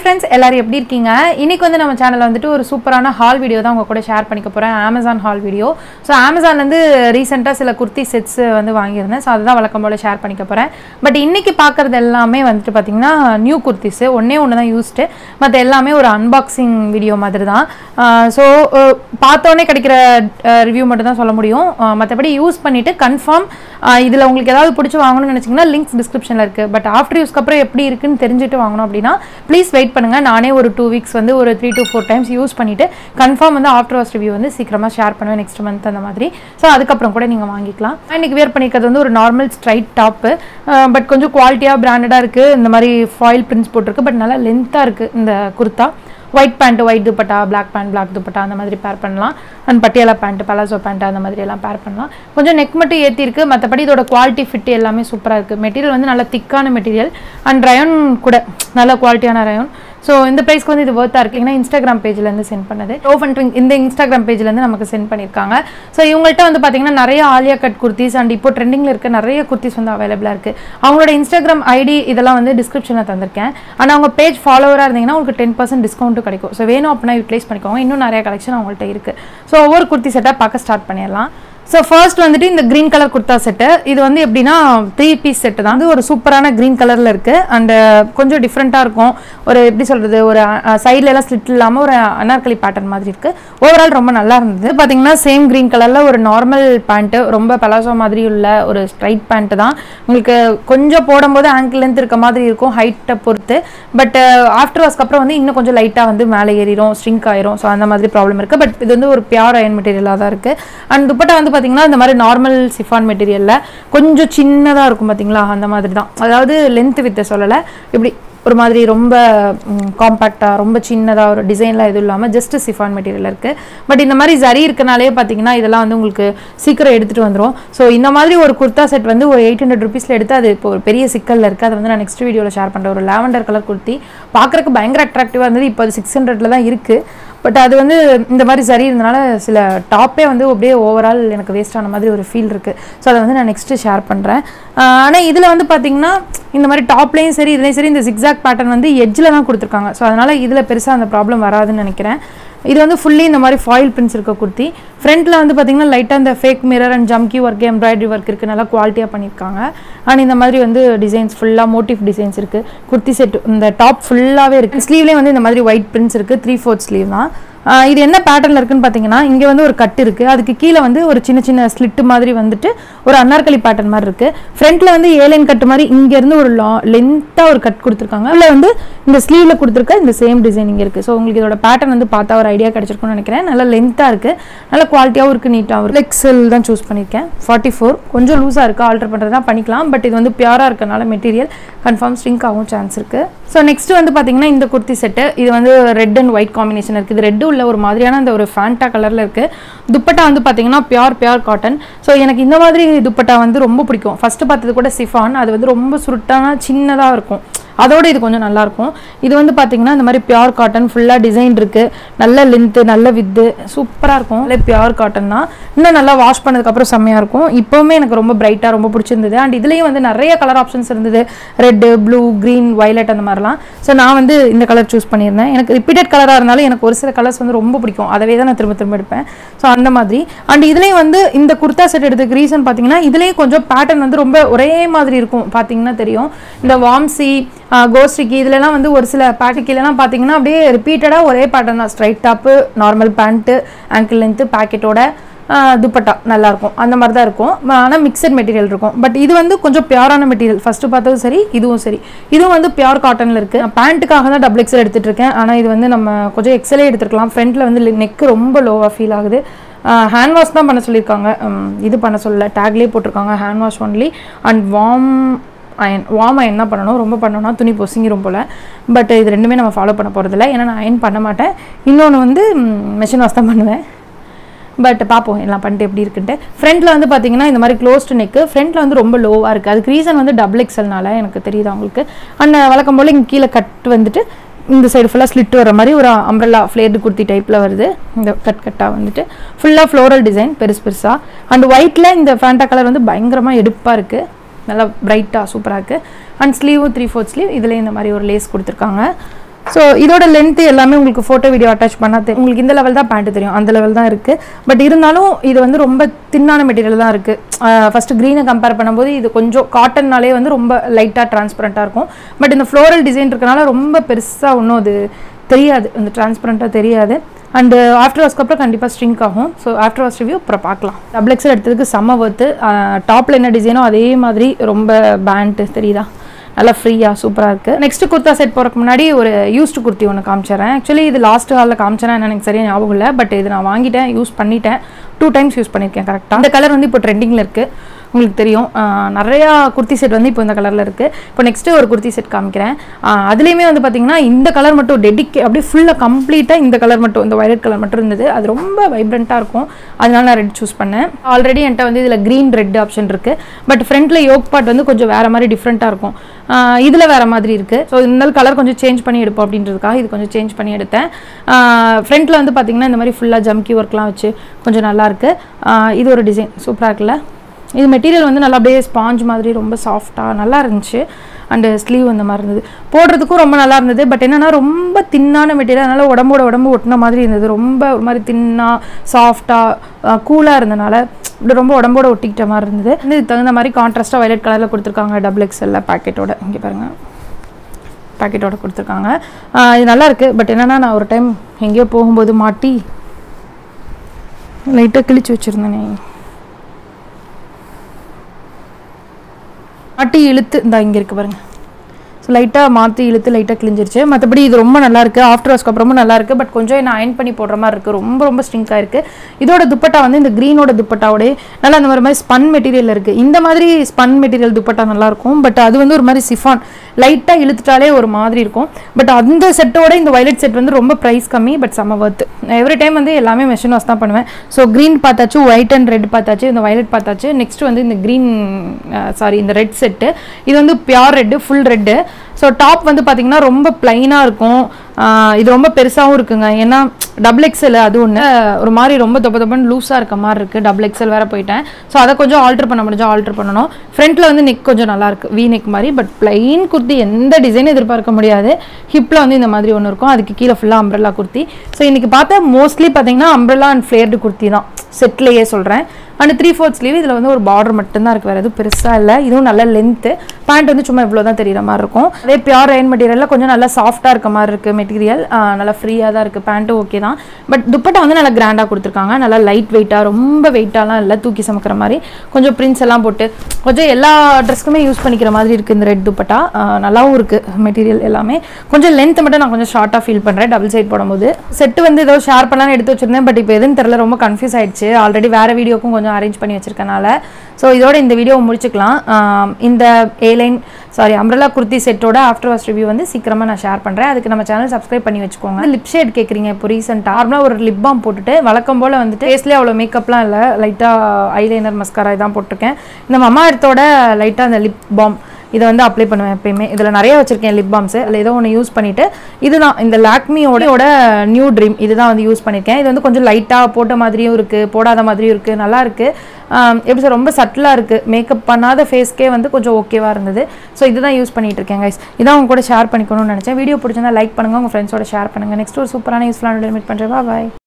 friends எல்லாரும் எப்படி இருக்கீங்க இன்னைக்கு வந்து நம்ம சேனலில் வந்துட்டு ஒரு சூப்பரான ஹால் வீடியோ தான் உங்க கூட ஷேர் பண்ணிக்க போகிறேன் அமேசான் ஹால் வீடியோ ஸோ அமேசான்லேருந்து ரீசெண்டாக சில குர்த்தி செட்ஸ் வந்து வாங்கியிருந்தேன் ஸோ அதுதான் வழக்கம் போல் ஷேர் பண்ணிக்க போகிறேன் பட் இன்னைக்கு பார்க்குறது எல்லாமே வந்துட்டு பார்த்தீங்கன்னா நியூ குர்த்திஸு ஒன்றே ஒன்று தான் யூஸ்டு மற்ற எல்லாமே ஒரு அன்பாக்சிங் வீடியோ மாதிரி தான் ஸோ பார்த்தோன்னே கிடைக்கிற ரிவ்யூ மட்டும் தான் சொல்ல முடியும் மற்றபடி யூஸ் பண்ணிவிட்டு கன்ஃபார்ம் இதில் உங்களுக்கு ஏதாவது பிடிச்சி வாங்கணும்னு நினச்சிங்கன்னா லிங்க்ஸ் டிஸ்கிரிப்ஷனில் இருக்குது பட் ஆஃப்டர் யூஸ்க்கு அப்புறம் எப்படி இருக்குன்னு தெரிஞ்சுட்டு வாங்கணும் அப்படின்னா ப்ளீஸ் வெயிட் பண்ணுங்கள் நானே ஒரு டூ வீக்ஸ் வந்து ஒரு three to four times use பண்ணிவிட்டு கன்ஃபார்ம் வந்து ஆஃப்டர் வாஸ் ரிவ்யூ வந்து சீக்கிரமாக ஷேர் பண்ணுவேன் நெக்ஸ்ட் மந்த் அந்த மாதிரி ஸோ அதுக்கப்புறம் கூட நீங்கள் வாங்கிக்கலாம் இன்றைக்கி வேர் பண்ணிக்கிறது வந்து ஒரு நார்மல் ஸ்ட்ரைட் டாப்பு பட் கொஞ்சம் குவாலிட்டியாக பிராண்டடாக இருக்குது இந்த மாதிரி ஃபாயில் பிரிண்ட்ஸ் போட்டிருக்கு பட் நல்லா லென்த்தாக இருக்குது இந்த kurta white pant white dupatta black pant black dupatta அந்த மாதிரி பேர் பண்ணலாம் and Patiala pant palazzo pant அந்த மாதிரி எல்லாம் பேர் பண்ணலாம் கொஞ்சம் நெக் மட்டும் ஏற்றிருக்கு மற்றபடி இதோட குவாலிட்டி ஃபிட் எல்லாமே சூப்பராக இருக்குது மெட்டீரியல் வந்து நல்ல திக்கான மெட்டீரியல் அண்ட் ரயோன் கூட நல்ல குவாலிட்டியான ரயோன் ஸோ இந்த ப்ரைஸ்க்கு வந்து இது ஒர்த்தாக இருக்கு ஏன்னா இன்ஸ்டாகிராம் பேஜ்லேருந்து சென்ட் பண்ணது ஓ ஃபன் இந்த இன்ஸ்டாகிராம் பேஜ்லேருந்து நமக்கு சென்ட் பண்ணியிருக்காங்க ஸோ இவங்கள்ட்ட வந்து பார்த்தீங்கன்னா நிறைய ஆலியா கட் குர்த்திஸ் அண்ட் இப்போ ட்ரெண்டிங்கில் இருக்க நிறைய குர்த்திஸ் வந்து அவைலபிளாக இருக்குது அவங்களோட இன்ஸ்டாகிராம் ஐடி இதெல்லாம் வந்து டிஸ்கிரிப்ஷனில் தந்திருக்கேன் ஆனால் அவங்க பேஜ் ஃபாலோவராக இருந்தீங்கன்னா உங்களுக்கு டென் பர்சன்ட் டிஸ்கவுண்ட்டும் கிடைக்கும் ஸோ வேணும் அப்படின்னா யூட்டிலைஸ் பண்ணிக்கோங்க இன்னும் நிறைய கலெக்ஷன் அவங்கள்ட்ட இருக்குது ஸோ ஒவ்வொரு குர்த்தி செட்டாக பார்க்க ஸ்டார்ட் பண்ணிடலாம் ஸோ ஃபர்ஸ்ட் வந்துட்டு இந்த க்ரீன் கலர் குர்த்தா செட்டு இது வந்து எப்படின்னா த்ரீ பீஸ் செட்டு தான் வந்து ஒரு சூப்பரான க்ரீன் கலரில் இருக்குது அண்டு கொஞ்சம் டிஃப்ரெண்ட்டாக இருக்கும் ஒரு எப்படி சொல்கிறது ஒரு சைடில் எல்லாம் ஸ்லிட் இல்லாமல் ஒரு அனார்கலி பேட்டர்ன் மாதிரி இருக்குது ஓவரால் ரொம்ப நல்லா இருந்தது பார்த்தீங்கன்னா சேம் க்ரீன் கலரில் ஒரு நார்மல் பேண்ட்டு ரொம்ப பலாசோ மாதிரி உள்ள ஒரு ஸ்ட்ரைட் பேண்ட்டு தான் உங்களுக்கு கொஞ்சம் போடும்போது ஆங்கிள் லென்த் இருக்க மாதிரி இருக்கும் ஹைட்டை பொறுத்து பட் ஆஃப்டர் வாஸ்க்கு அப்புறம் வந்து இன்னும் கொஞ்சம் லைட்டாக வந்து மேலே ஏறிடும் ஸ்ட்ரிங்க் ஆயிரும் ஸோ அந்த மாதிரி ப்ராப்ளம் இருக்குது பட் இது வந்து ஒரு பியூர் அயன் மெட்டீரியலாக தான் இருக்குது அண்ட் துப்பட்டா வந்து பார்த்தீங்கன்னா இந்த மாதிரி நார்மல் சிஃபான் மெட்டீரியலில் கொஞ்சம் சின்னதாக இருக்கும் பார்த்தீங்களா அந்த மாதிரி தான் அதாவது லென்த் வித்தை சொல்லலை இப்படி ஒரு மாதிரி ரொம்ப காம்பேக்டாக ரொம்ப சின்னதாக ஒரு டிசைன்லாம் எதுவும் இல்லாமல் ஜஸ்ட் சிஃபான் மெட்டீரியல் இருக்குது பட் இந்த மாதிரி சரி இருக்கனாலே பார்த்தீங்கன்னா இதெல்லாம் வந்து உங்களுக்கு சீக்கிரம் எடுத்துகிட்டு வந்துடும் ஸோ இந்த மாதிரி ஒரு குர்த்தா செட் வந்து ஒரு எயிட் ஹண்ட்ரட் ருபீஸில் எடுத்து அது இப்போ ஒரு பெரிய சிக்கலில் இருக்குது அதை வந்து நான் நெக்ஸ்ட் வீடியோவில் ஷேர் பண்ணுறேன் ஒரு லாவெண்டர் கலர் குர்த்தி பார்க்குறக்கு பயங்கர அட்ராக்டிவாக இருந்தது இப்போ அது சிக்ஸ் ஹண்ட்ரட்ல தான் இருக்குது பட் அது வந்து இந்த மாதிரி சரி இருந்தனால சில டாப்பே வந்து அப்படியே ஓவரால் எனக்கு வேஸ்ட் ஆன மாதிரி ஒரு ஃபீல் இருக்குது ஸோ அதை வந்து நான் நெக்ஸ்ட்டு ஷேர் பண்ணுறேன் ஆனால் இதில் வந்து பார்த்திங்கன்னா இந்த மாதிரி டாப்லேயும் சரி இதுலேயும் சரி இந்த ஜிக்ஸாக் பேட்டர்ன் வந்து எட்ஜில் தான் கொடுத்துருக்காங்க ஸோ அதனால் இதில் பெருசாக அந்த ப்ராப்ளம் வராதுன்னு நினைக்கிறேன் இது வந்து ஃபுல்லி இந்த மாதிரி ஃபாயில் பிரிண்ட்ஸ் இருக்க குர்த்தி ஃப்ரண்ட்டில் வந்து பார்த்தீங்கன்னா லைட்டாக இந்த ஃபேக் மிரர் அண்ட் ஜம்கி ஒர்க் எம்ப்ராய்டரி ஒர்க் இருக்குது நல்லா குவாலிட்டியாக பண்ணியிருக்காங்க அண்ட் இந்த மாதிரி வந்து டிசைன்ஸ் ஃபுல்லாக மோட்டிவ் டிசைன்ஸ் இருக்குது குர்த்தி செட் இந்த டாப் ஃபுல்லாகவே இருக்குது ஸ்லீவ்லேயே வந்து இந்த மாதிரி ஒயிட் பிரிண்ட்ஸ் இருக்குது த்ரீ ஃபோர்த் ஸ்லீவ் தான் இது என்ன பேட்டர்னில் இருக்குன்னு பார்த்தீங்கன்னா இங்கே வந்து ஒரு கட் இருக்குது அதுக்கு கீழே வந்து ஒரு சின்ன சின்ன ஸ்லிட்டு மாதிரி வந்துட்டு ஒரு அன்னார்கலி பேட்டர்ன் மாதிரி இருக்குது ஃப்ரண்ட்டில் வந்து ஏலைன் கட் மாதிரி இங்கேருந்து ஒரு லா லென்த்தாக ஒரு கட் கொடுத்துருக்காங்க அதில் வந்து இந்த ஸ்லீவில் கொடுத்துருக்க இந்த சேம் டிசைன் இங்கே இருக்குது ஸோ உங்களுக்கு இதோட பேட்டர்ன் வந்து பார்த்தா ஒரு ஐடியா கிடச்சிருக்கும்னு நினைக்கிறேன் நல்லா லென்த்தாக இருக்குது நல்ல குவாலிட்டியாகவும் இருக்குது நீட்டாகவும் இருக்குது எக்ஸல் தான் சூஸ் பண்ணியிருக்கேன் ஃபார்ட்டி ஃபோர் கொஞ்சம் லூஸாக இருக்குது ஆல்டர் பண்ணுறது தான் பண்ணிக்கலாம் பட் இது வந்து பியூராக இருக்கனால மெட்டீரியல் கன்ஃபார்ம் ஸ்ட்ரிங்க் ஆகும் சான்ஸ் இருக்குது ஸோ நெக்ஸ்ட் வந்து பார்த்தீங்கன்னா இந்த குர்த்தி செட்டு இது வந்து ரெட் அண்ட் ஒயிட் காம்பினேஷன் இருக்குது இது ரெட்டு உள்ள ஒரு மாதிரியான அந்த ஒரு ஃபேண்டா கலரில் இருக்குது துப்பட்டா வந்து பார்த்தீங்கன்னா பியூர் பியூர் காட்டன் ஸோ எனக்கு இந்த மாதிரி துப்பட்டா வந்து ரொம்ப பிடிக்கும் ஃபஸ்ட்டு பார்த்தது கூட சிஃபான் அது வந்து ரொம்ப சுருட்டான சின்னதாக இருக்கும் அதோட இது கொஞ்சம் நல்லாயிருக்கும் இது வந்து பார்த்தீங்கன்னா இந்த மாதிரி பியூர் காட்டன் ஃபுல்லாக டிசைன் இருக்குது நல்ல லென்த்து நல்ல வித்து சூப்பராக இருக்கும் இல்லை பியூர் காட்டன் தான் இன்னும் நல்லா வாஷ் பண்ணதுக்கப்புறம் செம்மையாக இருக்கும் இப்போவுமே எனக்கு ரொம்ப பிரைட்டாக ரொம்ப பிடிச்சிருந்தது அண்ட் இதுலேயும் வந்து நிறைய கலர் ஆப்ஷன்ஸ் இருந்தது ரெட்டு ப்ளூ க்ரீன் வைலட் அந்த மாதிரிலாம் ஸோ நான் வந்து இந்த கலர் சூஸ் பண்ணியிருந்தேன் எனக்கு ரிப்பீட்டட் கலராக இருந்தாலும் எனக்கு ஒரு சில கலர்ஸ் வந்து ரொம்ப பிடிக்கும் அதவே தான் நான் திரும்ப திரும்ப எடுப்பேன் ஸோ அந்த மாதிரி அண்ட் இதுலேயும் வந்து இந்த குர்த்தா செட் எடுத்துக்கு ரீசன் பார்த்தீங்கன்னா இதுலேயும் கொஞ்சம் பேட்டர்ன் வந்து ரொம்ப ஒரே மாதிரி இருக்கும் பார்த்தீங்கன்னா தெரியும் இந்த வாம்சி கோஸ்டிக்கு இதுலலாம் வந்து ஒரு சில பேட்டுக்கெல்லாம் பார்த்தீங்கன்னா அப்படியே ரிப்பீட்டடாக ஒரே பேட்டர்ன் தான் straight top normal pant ankle length பேக்கெட்டோட துப்பட்டா நல்லாயிருக்கும் அந்த மாதிரி தான் இருக்கும் ஆனால் மிக்சட் மெட்டீரியல் இருக்கும் பட் இது வந்து கொஞ்சம் பியூரான மெட்டீரியல் ஃபஸ்ட்டு பார்த்ததும் சரி இதுவும் சரி இதுவும் வந்து பியூர் காட்டனில் இருக்குது நான் பேண்ட்டுக்காக தான் டபுள் எக்ஸல் எடுத்துகிட்டு இருக்கேன் ஆனால் இது வந்து நம்ம கொஞ்சம் எக்ஸலே எடுத்துருக்கலாம் ஃப்ரண்ட்டில் வந்து நெக்கு ரொம்ப லோவாக ஃபீல் ஆகுது ஹேண்ட் வாஷ் தான் பண்ண சொல்லியிருக்காங்க இது பண்ண சொல்லல டேக்லேயே போட்டிருக்காங்க hand wash only and warm iron warm iron தான் பண்ணணும் ரொம்ப பண்ணோம்னா துணி பொசுங்கிரும் போல் பட் இது ரெண்டுமே நம்ம ஃபாலோ பண்ண போகிறதில்ல ஏன்னா நான் அயன் பண்ண மாட்டேன் இன்னொன்று வந்து மிஷின் வாஷ் தான் பண்ணுவேன் பட் பார்ப்போம் எல்லாம் பண்ணிட்டு எப்படி இருக்குன்ட்டு ஃப்ரண்ட்டில் வந்து பார்த்தீங்கன்னா இந்த மாதிரி க்ளோஸ்டு நெக்கு ஃப்ரண்ட்டில் வந்து ரொம்ப லோவாக இருக்குது அதுக்கு ரீசன் வந்து டபுள் எக்ஸல்னால எனக்கு தெரியுது அவங்களுக்கு அண்ட் வழக்கம் போல் இங்கே கீழே கட் வந்துட்டு இந்த சைடு ஃபுல்லாக ஸ்லிட் வர மாதிரி ஒரு அம்ரல்லா ஃப்ளேர்டு குர்த்தி டைப்பில் வருது இந்த கட் கட்டாக வந்துட்டு ஃபுல்லாக ஃப்ளோரல் டிசைன் பெருசு பெருசாக அண்ட் ஒயிட்டில் இந்த ஃபேண்டா கலர் வந்து பயங்கரமாக எடுப்பாக இருக்குது நல்லா பிரைட்டாக சூப்பராக இருக்குது அண்ட் ஸ்லீவும் த்ரீ ஃபோர்த் ஸ்லீவ் இதில் இந்த மாதிரி ஒரு லேஸ் கொடுத்துருக்காங்க ஸோ இதோட லென்த் எல்லாமே உங்களுக்கு ஃபோட்டோ வீடியோ அட்டாச் பண்ணால் தெ- உங்களுக்கு இந்த லெவல் தான் பேண்ட் தெரியும் அந்த லெவல் தான் இருக்குது பட் இருந்தாலும் இது வந்து ரொம்ப தின்னான மெட்டீரியல் தான் இருக்குது ஃபஸ்ட்டு க்ரீனை கம்பேர் பண்ணும்போது இது கொஞ்சம் காட்டன்னாலே வந்து ரொம்ப லைட்டாக டிரான்ஸ்பரண்ட்டாக இருக்கும் பட் இந்த ஃப்ளோரல் டிசைன் இருக்கனால ரொம்ப பெருசாக ஒன்றும் அது தெரியாது அந்த டிரான்ஸ்பரண்ட்டாக தெரியாது அண்டு ஆஃப்டர் வாஷ்க்கு அப்புறம் கண்டிப்பாக ஸ்ட்ரிங்க் ஆகும் ஸோ ஆஃப்டர் வாஷ் ரிவ்யூ அப்புறம் பார்க்கலாம் டபுள் எக்ஸல் எடுத்ததுக்கு செம்ம ஒர்த்து டாப்பில் என்ன டிசைனோ அதே மாதிரி ரொம்ப பேண்ட்டு தெரியுதா நல்லா ஃப்ரீயாக சூப்பராக இருக்குது நெக்ஸ்ட் குர்த்தா செட் போகிறதுக்கு முன்னாடி ஒரு யூஸ்டு குர்த்தி ஒன்று காமிச்சிடுறேன் ஆக்சுவலி இது லாஸ்ட் ஹாலில் காமிச்சேன்னா என்ன எனக்கு சரியாக ஞாபகம் இல்லை பட் இது நான் வாங்கிட்டேன் யூஸ் பண்ணிட்டேன் டூ டைம்ஸ் யூஸ் பண்ணியிருக்கேன் கரெக்டாக இந்த கலர் வந்து இப்போ ட்ரெண்டிங்கில் இருக்குது உங்களுக்கு தெரியும் ஆஹ் நிறையா குர்த்தி செட் வந்து இப்போ இந்த கலரில் இருக்குது இப்போ நெக்ஸ்ட்டு ஒரு குர்த்தி செட் காமிக்கிறேன் ஆஹ் அதுலேயுமே வந்து பார்த்தீங்கன்னா இந்த கலர் மட்டும் டெடிக்கே அப்படியே ஃபுல்லாக கம்ப்ளீட்டாக இந்த கலர் மட்டும் இந்த வயலட் கலர் மட்டும் இருந்தது அது ரொம்ப வைப்ரண்ட்டாக இருக்கும் அதனால நான் ரெட் சூஸ் பண்ணேன் ஆல்ரெடி என்கிட்ட வந்து இதில் க்ரீன் ரெட் ஆப்ஷன் இருக்குது பட் ஃப்ரண்ட்டில் யோக் பார்ட் வந்து கொஞ்சம் வேறு மாதிரி டிஃப்ரெண்ட்டாக இருக்கும் இதில் வேறு மாதிரி இருக்குது ஸோ இருந்தாலும் கலர் கொஞ்சம் சேஞ்ச் பண்ணி எடுப்போம் அப்படின்றதுக்காக இது கொஞ்சம் சேஞ்ச் பண்ணி எடுத்தேன் ஃப்ரண்ட்டில் வந்து பார்த்தீங்கன்னா இந்த மாதிரி ஃபுல்லாக ஜம்கி ஒர்க்லாம் வச்சு கொஞ்சம் நல்லா இருக்கு ஆஹ் இது ஒரு டிசைன் சூப்பராக இருக்குல்ல இது மெட்டீரியல் வந்து நல்லா அப்படியே ஸ்பாஞ்ச் மாதிரி ரொம்ப சாஃப்டாக நல்லா இருந்துச்சு அண்டு ஸ்லீவ் அந்த மாதிரி இருந்தது போடுறதுக்கும் ரொம்ப நல்லா இருந்தது பட் என்னன்னா ரொம்ப தின்னான மெட்டீரியல் அதனால உடம்போட உடம்பு ஒட்டின மாதிரி இருந்தது ரொம்ப ஒரு மாதிரி தின்னா சாஃப்டாக கூலாக இருந்தனால இப்படி ரொம்ப உடம்போட ஒட்டிக்கிட்ட மாதிரி இருந்தது வந்து இதுக்கு தகுந்த மாதிரி கான்ட்ராஸ்ட்டாக வயலட் கலரில் கொடுத்துருக்காங்க டபுள் எக்ஸ்எல்ல பேக்கெட்டோட இங்கே பாருங்க பேக்கெட்டோட கொடுத்துருக்காங்க ஆஹ் இது நல்லா இருக்கு பட் என்னன்னா நான் ஒரு டைம் எங்கேயோ போகும்போது மாட்டி லைட்டாக கிழிச்சு வச்சுருந்தேனே மாட்டி இழுத்து இந்த இங்கே இருக்கு பாருங்க ஸோ லைட்டாக மாற்றி இழுத்து லைட்டாக கிழிஞ்சிருச்சு மற்றபடி இது ரொம்ப நல்லா இருக்கு ஆஃப்டர் வாஷ்க்கு அப்புறமும் நல்லா இருக்கு பட் கொஞ்சம் என்ன அயன் பண்ணி போடுற மாதிரி இருக்கு ரொம்ப ரொம்ப ஸ்ட்ரிங்காக இருக்கு இதோட துப்பட்டா வந்து இந்த க்ரீனோட துப்பட்டாவோட நல்லா அந்த மாதிரி மாதிரி ஸ்பன் மெட்டீரியல் இருக்கு இந்த மாதிரி ஸ்பன் மெட்டீரியல் துப்பட்டா நல்லா இருக்கும் பட் அது வந்து ஒரு மாதிரி சிஃபான் லைட்டாக இழுத்துட்டாலே ஒரு மாதிரி இருக்கும் பட் அந்த செட்டோட இந்த வயலட் செட் வந்து ரொம்ப ப்ரைஸ் கம்மி பட் செம்ம ஒர்த்து எவ்ரி டைம் வந்து எல்லாமே மெஷின் வாஷ் தான் பண்ணுவேன் ஸோ க்ரீன் பார்த்தாச்சு ஒயிட் அண்ட் ரெட் பார்த்தாச்சு இந்த வயலட் பார்த்தாச்சு நெக்ஸ்ட் வந்து இந்த க்ரீன் சாரி இந்த ரெட் செட்டு இது வந்து pure red full red so top வந்து பார்த்தீங்கன்னா ரொம்ப பிளைனாக இருக்கும் ஆஹ் இது ரொம்ப பெருசாகவும் இருக்குங்க ஏன்னா டபுள் எக்ஸல் அது ஒன்று ஒரு மாதிரி ரொம்ப தொப்ப தொப்பன்னு லூஸாக இருக்க மாதிரி இருக்குது டபுள் எக்ஸல் வேற போயிட்டேன் ஸோ அதை கொஞ்சம் ஆல்டர் பண்ண முடிஞ்சா ஆல்டர் பண்ணணும் ஃப்ரண்ட்டில் வந்து நெக் கொஞ்சம் நல்லா இருக்கு வி நெக் மாதிரி பட் பிளைன் குர்த்தி எந்த டிசைன் எதிர்பார்க்க முடியாது ஹிப்பில் வந்து இந்த மாதிரி ஒன்று இருக்கும் அதுக்கு கீழே ஃபுல்லாக அம்ப்ரெல்லா குர்த்தி ஸோ இன்னைக்கு பார்த்தா மோஸ்ட்லி பார்த்தீங்கன்னா அம்ப்ரெல்லா அண்ட் ஃப்ளேர்டு குர்த்தி தான் செட்லேயே சொல்கிறேன் அண்ட் த்ரீ ஃபோர்த் ஸ்லீவ் இதில் வந்து ஒரு பார்டர் மட்டும்தான் இருக்குது வேறு எதுவும் பெருசாக இல்லை இதுவும் நல்ல லென்த்து பேண்ட் வந்து சும்மா இவ்வளோ தான் தெரியுற மாதிரி இருக்கும் அதே பியூர் ரெயின் மெட்டீரியலில் கொஞ்சம் நல்லா சாஃப்டாக இருக்க மாதிரி இருக்குது மெட்டீரியல் நல்லா ஃப்ரீயாக தான் இருக்குது பேண்ட்டும் ஓகே தான் பட் துப்பட்டா வந்து நல்லா கிராண்டாக கொடுத்துருக்காங்க நல்லா லைட் வெயிட்டாக ரொம்ப வெயிட்டாலாம் இல்லை தூக்கி சமைக்கிற மாதிரி கொஞ்சம் பிரிண்ட்ஸ் எல்லாம் போட்டு கொஞ்சம் எல்லா ட்ரெஸ்க்குமே யூஸ் பண்ணிக்கிற மாதிரி இருக்குது இந்த ரெட் துப்பட்டா ஆஹ் நல்லாவும் இருக்குது மெட்டீரியல் எல்லாமே கொஞ்சம் லென்த் மட்டும் நான் கொஞ்சம் ஷார்ட்டாக ஃபீல் பண்ணுறேன் டபுள் சைட் போடும்போது செட்டு வந்து ஏதோ ஷேர் பண்ணலாம்னு எடுத்து வச்சிருந்தேன் பட் இப்போ எதுன்னு தெரியல ரொம்ப கன்ஃபியூஸ் ஆயிடுச்சு ஆல்ரெடி வேறு வீடியோக்கும் கொஞ்சம் அரேஞ்ச் பண்ணி வச்சிருக்கனால ஸோ இதோட இந்த வீடியோவை முடிச்சுக்கலாம் ஆம், இந்த ஏலைன் சாரி அம்ரலா குர்த்தி செட்டோட ஆஃப்டர் வாஷ் ரிவ்யூ வந்து சீக்கிரமாக நான் ஷேர் பண்ணுறேன் அதுக்கு நம்ம சேனல் சப்ஸ்கிரைப் பண்ணி வச்சுக்கோங்க லிப் ஷேட் கேட்குறீங்க இப்போ ரீசெண்டாக நார்மலாக ஒரு லிப் பாம் போட்டுட்டு வழக்கம் போல் வந்துட்டு ஃபேஸ்லேயே அவ்வளோ மேக்கப்லாம் இல்லை லைட்டாக ஐலைனர் மஸ்காரா இதான் போட்டிருக்கேன் இந்த மமா எடுத்தோட லைட்டாக அந்த லிப் பாம் இதை வந்து அப்ளை பண்ணுவேன் எப்பயுமே இதில் நிறைய வச்சிருக்கேன் லிப் பாம்ஸ் அதில் ஏதோ ஒன்று யூஸ் பண்ணிட்டு இதுதான் இந்த லாக்மியோட நியூ ட்ரீம் இதுதான் வந்து யூஸ் பண்ணியிருக்கேன் இது வந்து கொஞ்சம் லைட்டாக போட்ட மாதிரியும் இருக்குது போடாத மாதிரியும் இருக்குது நல்லா இருக்கு ஆம், எப்படி சார் ரொம்ப சட்டிலாக இருக்குது மேக்கப் பண்ணாத ஃபேஸ்க்கே வந்து கொஞ்சம் ஓகேவாக இருந்தது ஸோ இதுதான் யூஸ் பண்ணிட்டு இருக்கேன் கைஸ் இதான் உங்க கூட ஷேர் பண்ணிக்கணும்னு நினச்சேன் வீடியோ பிடிச்சிருந்தா லைக் பண்ணுங்கள் உங்கள் ஃப்ரெண்ட்ஸோட ஷேர் பண்ணுங்கள் நெக்ஸ்ட் ஒரு சூப்பரான யூஸ்ஃபுல்லான மீட் பண்ணுறேன் பாய்